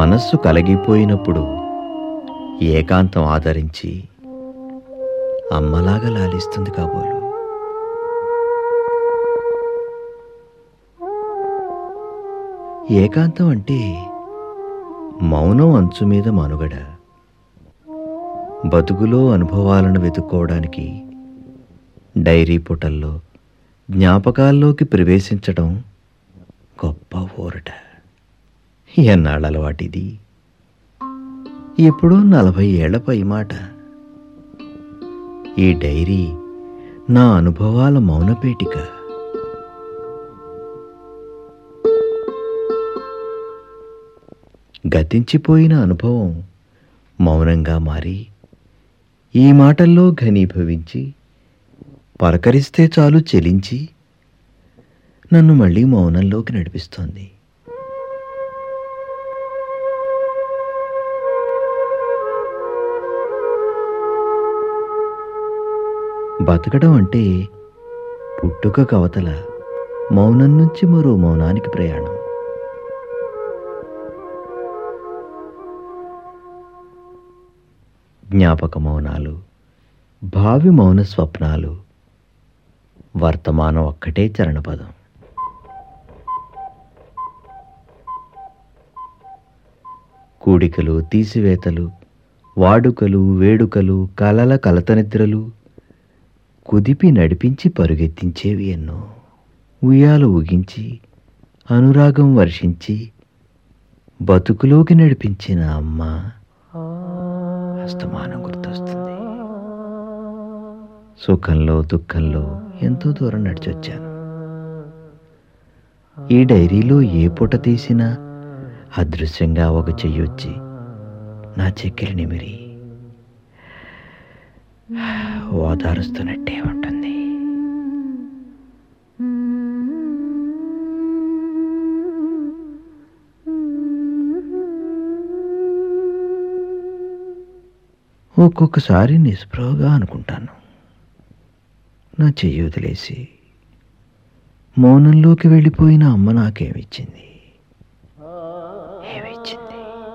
మనస్సు కలగిపోయినప్పుడు ఏకాంతం ఆదరించి అమ్మలాగా లాలిస్తుంది కాబోలు ఏకాంతం అంటే మౌనం అంచు మీద మనుగడ బతుకులో అనుభవాలను వెతుక్కోవడానికి డైరీ పుటల్లో జ్ఞాపకాల్లోకి ప్రవేశించడం గొప్ప ఊరట ఎన్నాళ్ళ అలవాటిది ఎప్పుడో నలభై ఏళ్ల పై మాట ఈ డైరీ నా అనుభవాల మౌనపేటిక గతించిపోయిన అనుభవం మౌనంగా మారి ఈ మాటల్లో ఘనీభవించి పలకరిస్తే చాలు చెలించి నన్ను మళ్ళీ మౌనంలోకి నడిపిస్తోంది బతకడం అంటే పుట్టుక కవతల మౌనం నుంచి మరో మౌనానికి ప్రయాణం జ్ఞాపక మౌనాలు భావి మౌన స్వప్నాలు వర్తమానం ఒక్కటే చరణపదం కూడికలు తీసివేతలు వాడుకలు వేడుకలు కలల కలతనిద్రలు కుదిపి నడిపించి పరుగెత్తించేవి ఎన్నో ఉయ్యాలు ఊగించి అనురాగం వర్షించి బతుకులోకి నడిపించిన అమ్మ అస్తమానం గుర్తొస్తుంది సుఖంలో దుఃఖంలో ఎంతో దూరం నడిచొచ్చాను ఈ డైరీలో ఏ పూట తీసినా అదృశ్యంగా ఒక చెయ్యొచ్చి నా చెక్కిలి నిమిరి ఓదారుస్తున్నట్టే ఉంటుంది ఒక్కొక్కసారి నిస్పృహగా అనుకుంటాను నా చెయ్యి వదిలేసి మౌనంలోకి వెళ్ళిపోయిన అమ్మ నాకేమిచ్చింది ఏమిచ్చింది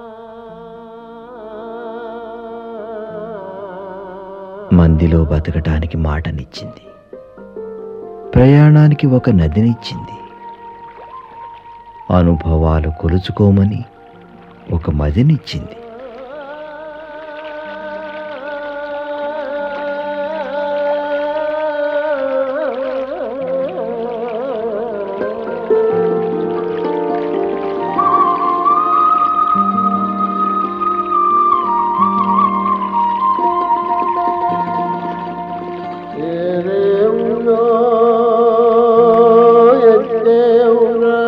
మందిలో బతకటానికి మాటనిచ్చింది ప్రయాణానికి ఒక నదినిచ్చింది అనుభవాలు కొలుచుకోమని ఒక మదినిచ్చింది దేవుడా దేవుడా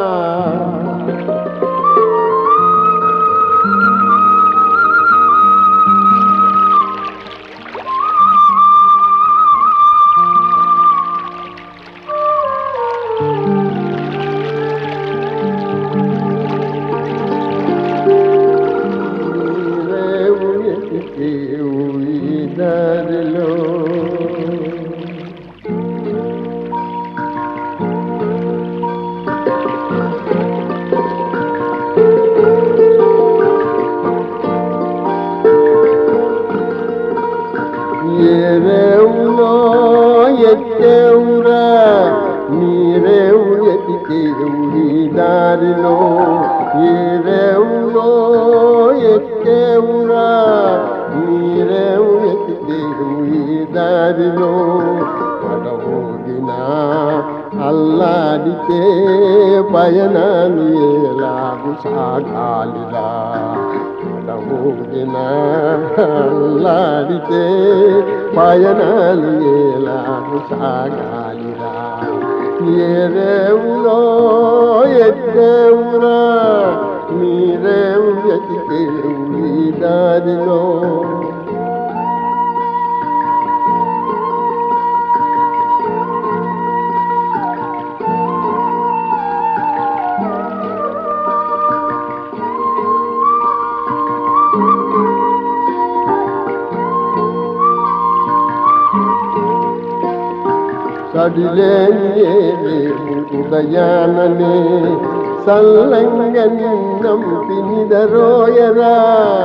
నీవేవు ఎతికేవు ఈ దారిలో ఏరేవులో ఎత్తేవురా నీరేవు ఎతికేవు ఈ దారిలో ఏరేవులో ఎత్తేవురా నీరేవు ఎతికేవు ఈ దారిలో పడవోగిన అల్లాడితే పయనాలు ఎలాగు సాగాలిరా పడవోగిన అల్లాడితే పయనాలు ఎలాగు సాగాలిరా ఏరేవులో ఎత్తేవురా మీరేవు ఎతికేవు ఈ దారిలో సడిలేని ఉదయాననే సల్లంగ నిన్నంపి నిదరోయరా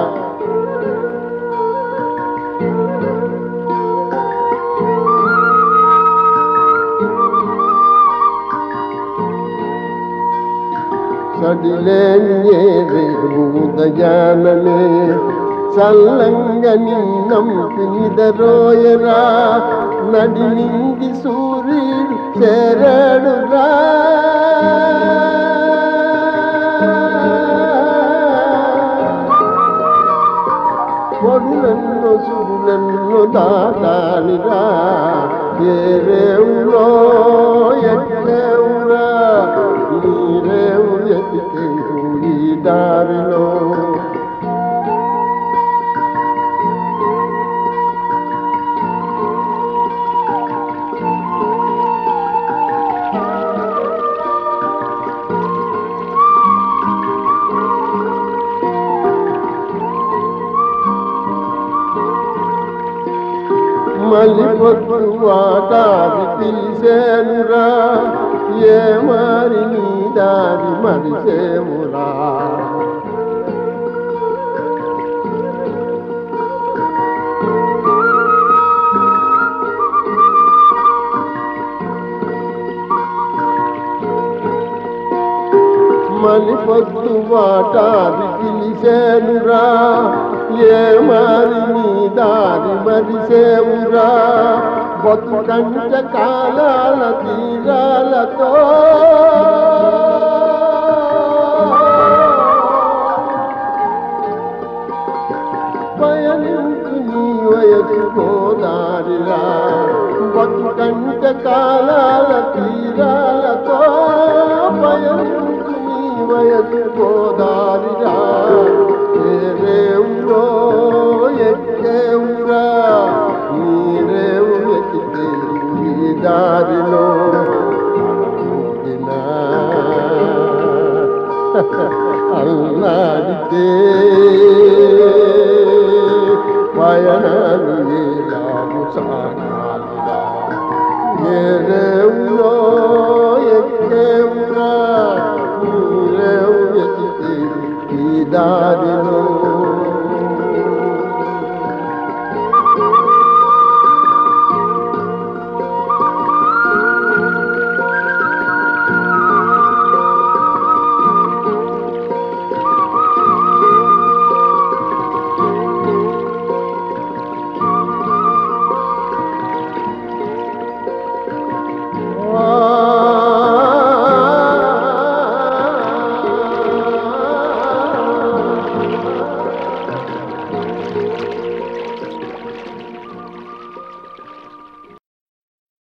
సడిలేదయానమే చల్లంగ నిన్నంపి నిదరోయరా నడి నింగి సూర్యుడు చేరాడురా పొడులెన్నో సుడులెన్నో దాటాలిరా ఏరేవులో ఎట్లేవురా నీరేవు ఎతికేవు ఈ దారిలో మళ్ళీ పొద్దు వాటాది పిలిచేనురా ఏ మరి నీ దారి మరిసేమురా మలి పొద్దు వాటాది పిలిచేనురా ఏ మారి నీ దారి మరిసేవురా బతుకంట కాలాల తీరాలతో పయనించు నీ వయసు గోదారిరా బతుకంట కాలాల తీరాలతో పయనించు నీ వయసు గోదారిరా ఏరేవులో ఎక్కేవురా నీరేవు ఎక్కితే ఈ దారిలో ఊగినా అల్లాడితే పయనాలు ఏ లాభు సాగా